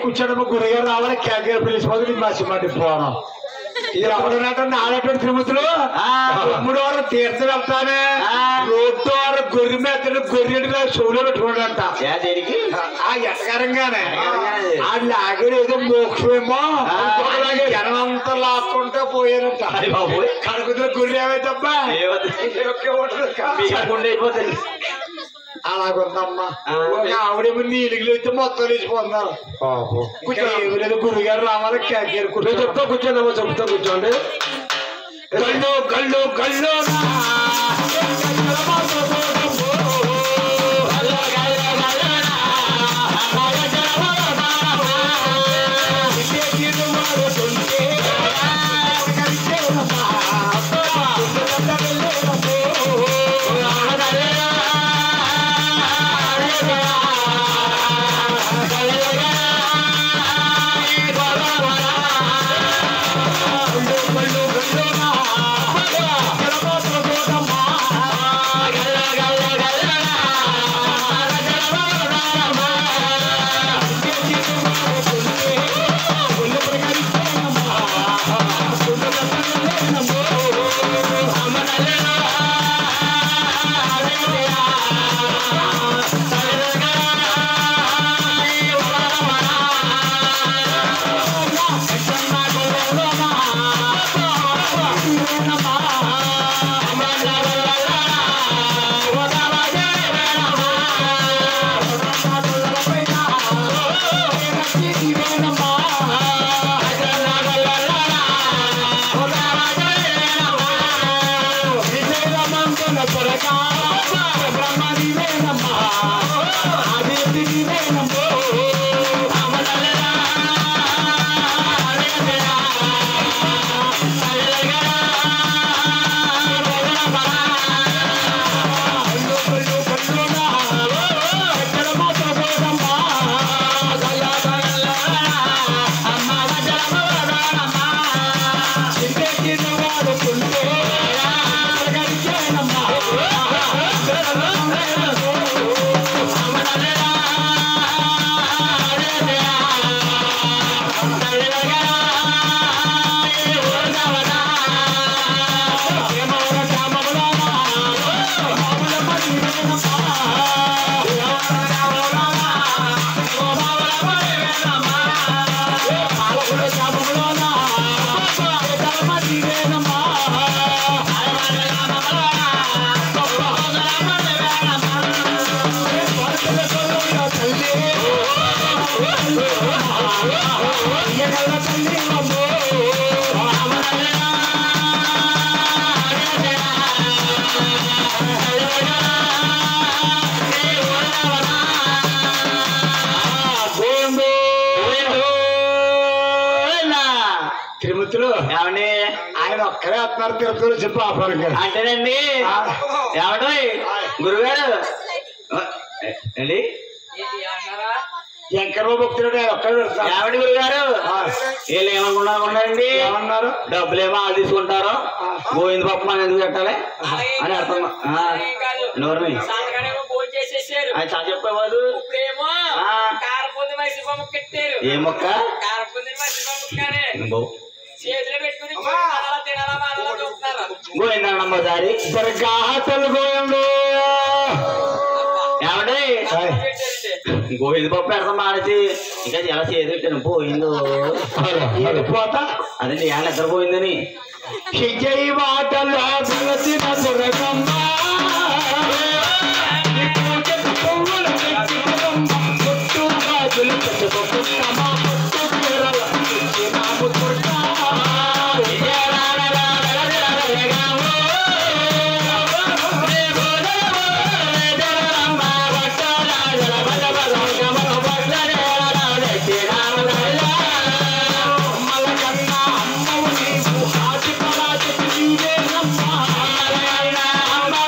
కూర్చోడమ్మ గురుగారు రావాలి క్యాకేర్ పిలిచిపోతే నీకు మసిమంటి పోవడం ఇది ఎవడున్నట్టు నాడటువంటి తిరుమతులు మూడు వారు తీర్థం వెళ్తానే రోడ్డు వారు గొర్రె మెత్తడు గొర్రెడిగా చెవులో పెట్టుకోడంట ఏ దేనికి ఆ ఎటకరంగానే ఎటకరంగానే. ఆ లాగేది ఏదో మోక్షమేమో ఇంకొకలాగే జనం అంతా లాక్కుంటా పోయారంట అయ్ బాబోయ్. కడుకుతున్న గొర్రె ఏమైతబ్బా ఏవద్దు. మీకు గుండె అయిపోతుంది అలాగుందమ్మా ఆ. ఒక ఆవిడేమో నీలిగిలు అయితే మొత్తం లేచిపోతున్నారు కొంచెం ఏమీ లేదు గురుగారు రావాలి క్యాకేర్ కూర్చో చెప్తా కూర్చోండి చెప్తా కూర్చోండి గల్లు గల్లు గల్లు తిరుమతిలో ఏమండి ఆయన ఒక్కరే వస్తున్నారు తిరుపతిలో చెప్పు ఆఫర్గా అంటేనండి ఏమంటో గురుగారు ఆ, ఏంటి ఎంకరో భక్తుడు ఆయన ఒక్కడే పెడతారు ఏమండి గురుగారు వీళ్ళు ఏమనుకున్నారండి ఏమన్నారు డబ్బులేమో వాళ్ళు తీసుకుంటారు గోవింద పప్పు మనం ఎందుకు పెట్టాలి అని అర్థం నోర్మి సంతకానేమో భోజనం చేసేసారు అది చాలా చెప్పేవాళ్ళు ఇప్పుడేమో ఆ. కారపొంది మైసూర్ బొమ్మ కట్టారు ఏ మొక్క కారపొంది మైసూర్ బొమ్మకానే బో. చేతిలో పెట్టుకుని తినాలా తినాలా మానాలా చూస్తున్నారు గోవిందన్నమ్మ దారి సరిగ్గా తెలుగోయండు ఏమండి పెట్టారండి గోవింద పప్పు పెడతాం మానేసి ఇంకా ఎలా చేసి పెట్టాను పోయిందో పోతా అదండి ఎలా నిద్రపోయిందని విజయ్ వాటలో వెలసిన దుర్గమ్మ నీ పూజకు పువ్వులు తెచ్చినమ్మ. పుట్టు గాజులు పెట్టుకున్నమ్మ. పుట్టు చీరలు తెచ్చినాము దుర్గా. అమ్మల కన్నా అమ్మవు నీవు ఆది పరాజతి నీవేనమ్మా. అమ్మల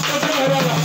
కొంచెం మర్యాద.